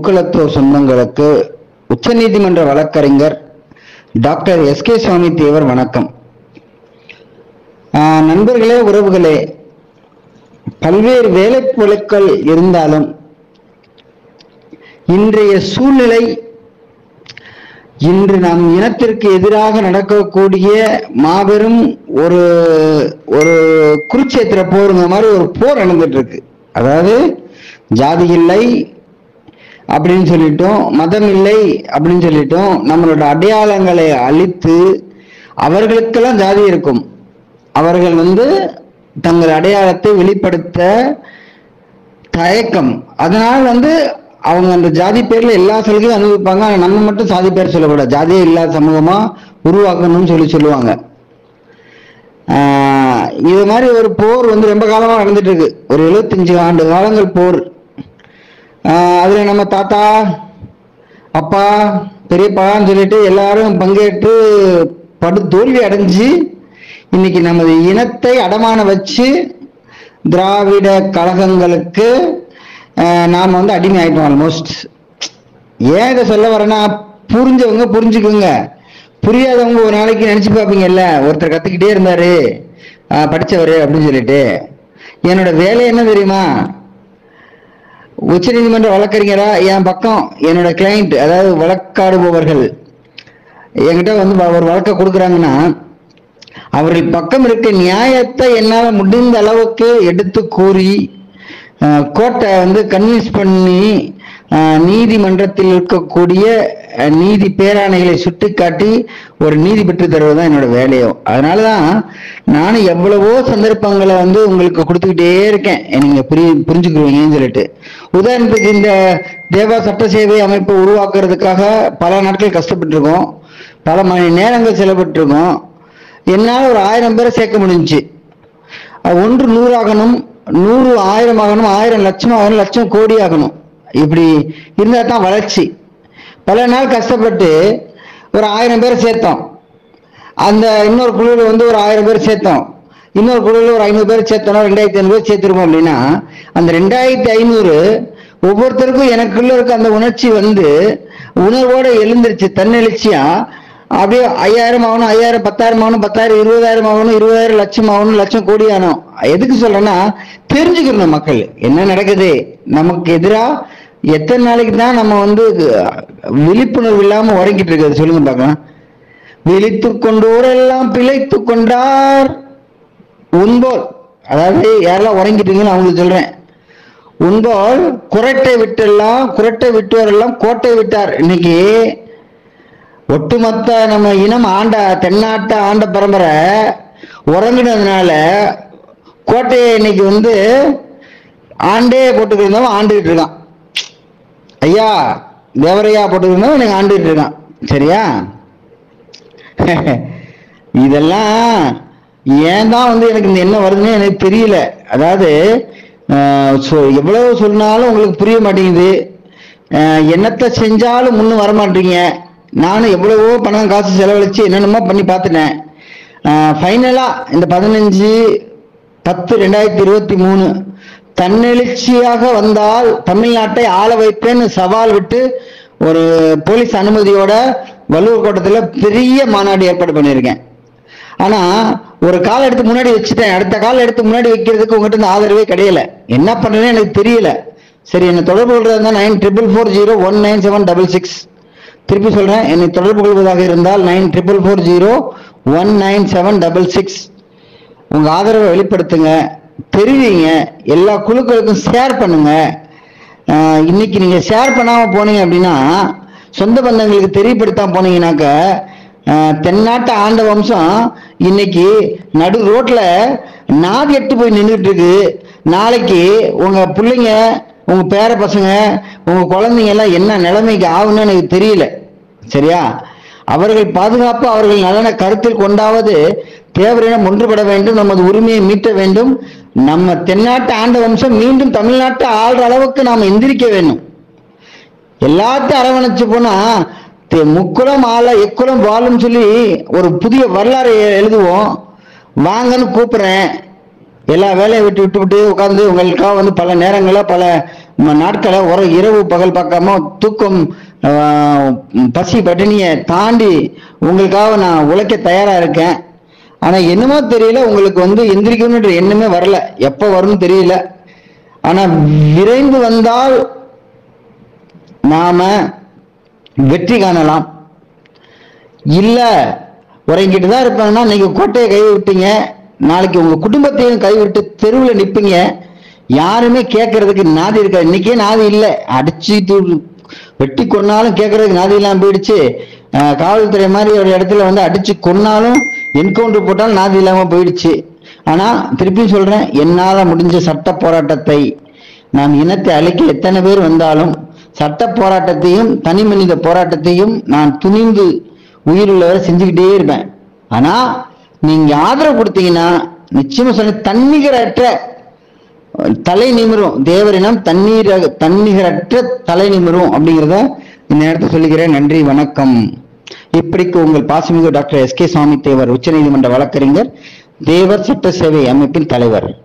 முக்குலத்தோர் சொந்தங்களுக்கு உச்சநீதிமன்ற வழக்கறிஞர் doctor S K Swamy Thevar வணக்கம் ஆஹ் நண்பர்களே உறவுகளே பல்வேறு வேலைப்பொருட்கள் இருந்தாலும் இன்றைய சூழ்நிலை இன்று நம் இனத்திற்கு எதிராக நடக்கக்கூடிய மாபெரும் ஒரு ஒரு குருட்சேத்திர போருங்க மாதிரி ஒரு போர் நடந்துட்டு இருக்கு அதாவது ஜாதி இல்லை அப்படின்னு சொல்லிட்டோம் மதம் இல்லை அப்படின்னு சொல்லிட்டோம் நம்மளோட அடையாளங்களை அழித்து அவர்களுக்கெல்லாம் ஜாதி இருக்கும் அவர்கள் வந்து தங்கள் அடையாளத்தை வெளிப்படுத்த தயக்கம் அதனால் வந்து அவங்க அந்த ஜாதி பேர்ல எல்லா சலுகையும் அனுபவிப்பாங்க ஆனா நம்ம மட்டும் சாதி பேர் சொல்லக்கூடாது ஜாதியே இல்லாத சமூகமா உருவாக்கணும்னு சொல்லி சொல்லுவாங்க ஆஹ் இது மாதிரி ஒரு போர் வந்து ரொம்ப காலமா நடந்துட்டு இருக்கு ஒரு எழுபத்தஞ்சு ஆண்டு காலங்கள் போர் ஆஹ் அதுல நம்ம தாத்தா அப்பா பெரியப்பான்னு சொல்லிட்டு எல்லாரும் பங்கேற்று படு தோல்வி அடைஞ்சு இன்னைக்கு நமது இனத்தை அடமான வச்சு திராவிட கழகங்களுக்கு ஆஹ் நாம வந்து அடிமை ஆயிட்டோம் ஆல்மோஸ்ட் ஏன் இதை சொல்ல வரேன்னா புரிஞ்சவங்க புரிஞ்சுக்குங்க புரியாதவங்க ஒரு நாளைக்கு நினைச்சு பார்ப்பீங்கல்ல ஒருத்தர் கத்துக்கிட்டே இருந்தாரு ஆஹ் படிச்சவரு அப்படின்னு சொல்லிட்டு என்னோட வேலை என்ன தெரியுமா உச்சநீதிமன்ற வழக்கறிஞரா என் பக்கம் என்னோட கிளைண்ட் அதாவது வழக்காடுபவர்கள் என்கிட்ட வந்து ஒரு வழக்கை கொடுக்குறாங்கன்னா அவர்கள் பக்கம் இருக்க நியாயத்தை என்னால் முடிந்த அளவுக்கு எடுத்து கூறி அஹ், கோர்ட்டை வந்து கன்வின்ஸ் பண்ணி அஹ், நீதிமன்றத்தில் இருக்கக்கூடிய அஹ், நீதி பேராணைகளை சுட்டிக்காட்டி ஒரு நீதி பெற்று தருவது தான் என்னோட வேலையோ அதனால தான் நானும் எவ்வளவோ சந்தர்ப்பங்களை வந்து உங்களுக்கு கொடுத்துக்கிட்டே இருக்கேன் நீங்க புரி புரிஞ்சுக்குவீங்கன்னு சொல்லிட்டு உதாரணத்துக்கு இந்த தேவா சட்ட சேவை அமைப்பை உருவாக்குறதுக்காக பல நாட்கள் கஷ்டப்பட்டிருக்கோம் பல மணி நேரங்கள் செலவிட்டிருக்கோம் என்னால் ஒரு ஆயிரம் பேரை சேர்க்க முடிஞ்சுச்சு அது ஒன்று நூறாகணும் நூறு ஆயிரம் ஆகணும் ஆயிரம் லட்சம் ஆகணும் லட்சம் கோடி ஆகணும் இப்படி இருந்தால் தான் வளர்ச்சி பல நாள் கஷ்டப்பட்டு ஒரு ஆயிரம் பேரை சேர்த்தோம் அந்த இன்னொரு குழுவில் வந்து ஒரு ஆயிரம் பேர் சேர்த்தோம் இன்னொரு குழுவில் ஒரு ஐநூறு பேர் சேர்த்தோம் ரெண்டாயிரத்தி ஐநூறு பேர் சேர்த்துருக்கோம் அப்படின்னா அந்த ரெண்டாயிரத்தி ஐநூறு ஒவ்வொருத்தருக்கும் எனக்குள்ள இருக்க அந்த உணர்ச்சி வந்து உணர்வோட எழுந்திருச்சு தன்னெழுச்சியா அப்படியே ஐயாயிரம் ஆகணும் ஐயாயிரம் பத்தாயிரம் ஆகணும் பத்தாயிரம் இருபதாயிரம் ஆகணும் இருபதாயிரம் லட்சம் ஆகணும் லட்சம் கோடி ஆகணும் எதுக்கு சொல்றேன்னா தெரிஞ்சுக்கணும் மக்கள் என்ன நடக்குது நமக்கு எதிரா எத்தனை நாளைக்கு தான் நம்ம வந்து விழிப்புணர்வு இல்லாம உறங்கிட்டு இருக்கிறது சொல்லுங்க பார்க்கலாம் விழித்து கொண்டோரெல்லாம் பிழைத்து கொண்டார் உன்போல் அதாவது யாரெல்லாம் உறங்கிட்டீங்கன்னு அவங்களுக்கு சொல்றேன் உன்போல் குரட்டை விட்டெல்லாம் குரட்டை விட்டோரெல்லாம் கோட்டை விட்டார் இன்னைக்கு ஒட்டுமொத்த நம்ம இனம் ஆண்ட தென்னாட்ட ஆண்ட பரம்பரை உறங்கினதுனால கோட்டையை இன்னைக்கு வந்து ஆண்டே போட்டுக்கிட்டு இருந்தவன் ஆண்டுகிட்டு இருக்கான் ஐயா தேவரையா போட்டுக்கிட்டு இருந்தவன் எனக்கு ஆண்டுகிட்டு இருக்கான் சரியா இதெல்லாம் ஏன் தான் வந்து எனக்கு இந்த என்ன வருதுன்னு எனக்கு தெரியல அதாவது ஆஹ் சொ- எவ்வளவு சொன்னாலும் உங்களுக்கு புரிய மாட்டேங்குது ஆஹ் என்னத்தை செஞ்சாலும் முன்னும் வர மாட்டீங்க நானும் எவ்வளவோ பணம் காசு செலவழிச்சு என்னென்னமோ பண்ணி பார்த்துட்டேன் ஃபைனலா இந்த பதினஞ்சு பத்து ரெண்டாயிரத்தி இருபத்தி மூணு தன்னெழுச்சியாக வந்தால் தமிழ்நாட்டை ஆள வைப்பேன்னு சவால் விட்டு ஒரு போலீஸ் அனுமதியோட வள்ளுவர் கோட்டத்தில் பெரிய மாநாடு ஏற்பாடு பண்ணியிருக்கேன் ஆனா ஒரு கால் எடுத்து முன்னாடி வச்சுட்டேன் அடுத்த கால் எடுத்து முன்னாடி வைக்கிறதுக்கு உங்ககிட்ட இருந்து ஆதரவே கிடையல என்ன பண்றேன்னு எனக்கு தெரியல சரி என்னை தொடர்பு கொள்றதா nine triple four zero one nine seven double six திருப்பி சொல்றேன் என்னை தொடர்பு கொள்வதாக இருந்தால் nine triple four zero one nine seven double six உங்க ஆதரவை வெளிப்படுத்துங்க தெரிவிங்க எல்லா குழுக்களுக்கும் ஷேர் பண்ணுங்க ஆஹ் இன்னைக்கு நீங்க ஷேர் பண்ணாம போனீங்க அப்படின்னா சொந்த பந்தங்களுக்கு தெரியப்படுத்தாம போனீங்கன்னாக்க ஆஹ் தென்னாட்டு ஆண்ட வம்சம் இன்னைக்கு நடு ரோட்ல நாதி எட்டு போய் நின்றுட்டு இருக்கு நாளைக்கு உங்க பிள்ளைங்க உங்க பேர பசங்க உங்க குழந்தைங்க எல்லாம் என்ன நிலைமைக்கு ஆகும்னு எனக்கு தெரியல சரியா அவர்கள் பாதுகாப்பு அவர்கள் நலனை கருத்தில் கொண்டாவது தேவரிடம் ஒன்றுபட வேண்டும் நமது உரிமையை மீட்ட வேண்டும் நம்ம தென்னாட்டு ஆண்ட வம்சம் மீண்டும் தமிழ்நாட்டை ஆள்ற அளவுக்கு நாம் எந்திரிக்க வேண்டும் எல்லாத்தையும் அரவணைச்சு போனா தெ- முக்குளம் ஆள எக்குளம் வாழும் சொல்லி ஒரு புதிய வரலாறு எ- எழுதுவோம் வாங்கன்னு கூப்பிடுறேன் எல்லா வேலையை விட்டு விட்டு விட்டு உட்காந்து உங்களுக்காக வந்து பல நேரங்கள பல ம- நாட்களை ஒரு இரவு பகல் பார்க்காம தூக்கம் ஆஹ், பசி பட்டினியை தாண்டி உங்களுக்காக நான் உழைக்க தயாரா இருக்கேன் ஆனா என்னமோ தெரியல உங்களுக்கு வந்து எந்திரிக்கணுன்ற எண்ணமே வரல எப்ப வரும்னு தெரியல ஆனா விரைந்து வந்தால் நாம வெற்றி காணலாம் இல்ல உறங்கிட்டு தான் இருப்பாங்கன்னா நீங்க கோட்டையை கை விட்டீங்க நாளைக்கு உங்க குடும்பத்தையும் கைவிட்டு தெருவில் நிப்பீங்க யாருமே கேட்கறதுக்கு நாதி இருக்காது இன்னைக்கே நாதி இல்லை அடிச்சு தூ- வெட்டி கொன்னாலும் கேட்கறதுக்கு நாதி இல்லாம போயிடுச்சு அஹ் காவல்துறை மாதிரி ஒரு இடத்துல வந்து அடிச்சு கொன்னாலும் என்கவுண்டர் போட்டாலும் நாதி இல்லாம போயிடுச்சு ஆனா திருப்பியும் சொல்றேன் என்னால முடிஞ்ச சட்ட போராட்டத்தை நான் இனத்தை அழிக்க எத்தனை பேர் வந்தாலும் சட்ட போராட்டத்தையும் தனி மனித போராட்டத்தையும் நான் துணிந்து உயிருள்ளவரை செஞ்சுக்கிட்டே இருப்பேன் ஆனா நீங்க ஆதரவு கொடுத்தீங்கன்னா நிச்சயமா சொன்ன தன்னிகரற்ற தலை நிமிரும் தேவரினம் தண்ணீர் தன்னிகரற்ற தலை நிமிரும் அப்படிங்கிறத இந்த நேரத்தில் சொல்லுகிறேன் நன்றி வணக்கம் இப்படிக்கு உங்கள் பாசமிகு doctor S K Swamy Thevar உச்சநீதிமன்ற வழக்கறிஞர் தேவர் சட்ட சேவை அமைப்பின் தலைவர்